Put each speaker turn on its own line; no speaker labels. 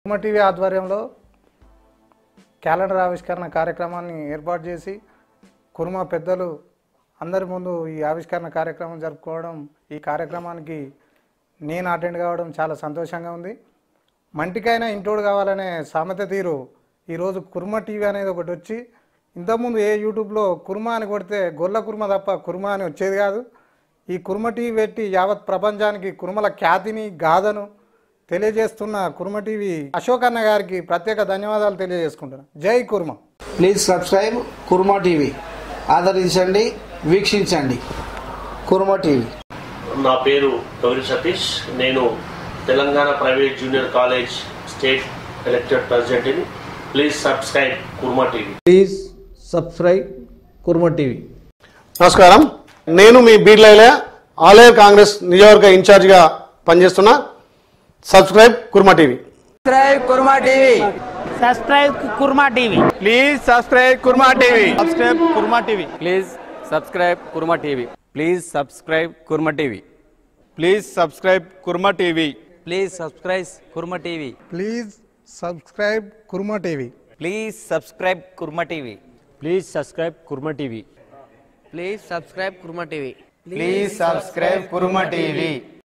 Uma TV ఆధ్వర్యంలో calendar ఆవిష్కరణ కార్యక్రమాన్ని ఏర్పాటు చేసి కుర్మ పెద్దలు అందరి ముందు ఈ ఆవిష్కరణ కార్యక్రమం జరుపుకోవడం ఈ కార్యక్రమానికి నేను అటెండ్ కావడం చాలా సంతోషంగా ఉంది మంటికైనా ఇంటోడు కావాలనే సామెత తీరు ఈరోజు కుర్మ టీవీ అనేది ఒకటి వచ్చి ఇంతకుముందు ఏ యూట్యూబ్లో కుర్మా అని కొడితే గొల్ల కుర్మ తప్ప కుర్మా అని వచ్చేది కాదు ఈ కుర్మ టీవీ పెట్టి యావత్ ప్రపంచానికి కుర్మల ఖ్యాతిని గాథను తెలియజేస్తున్న కుర్మ టీవీ అశోక్ అన్న గారికి ప్రత్యేక ధన్యవాదాలు తెలియజేసుకుంటున్నాను జై Kurma
please subscribe Kurma TV ఆదరించండి వీక్షించండి కుర్మా టీవీ
నా పేరు గౌరి సతీష్ నేను Telangana private junior college state elected ప్రెసిడెంట్ని please subscribe Kurma TV
please subscribe Kurma TV
నమస్కారం నేను మీ బీర్లైల ఆలయ కాంగ్రెస్ నియోజకవర్గ ఇన్ఛార్జిగా పనిచేస్తున్నా subscribe Kurma TV
subscribe Kurma TV
please subscribe Kurma TV
subscribe Kurma TV
please subscribe Kurma TV please subscribe Kurma TV
please subscribe Kurma TV
please subscribe Kurma TV
please subscribe Kurma TV
please subscribe Kurma TV
please subscribe Kurma TV
please subscribe Kurma TV
please subscribe Kurma TV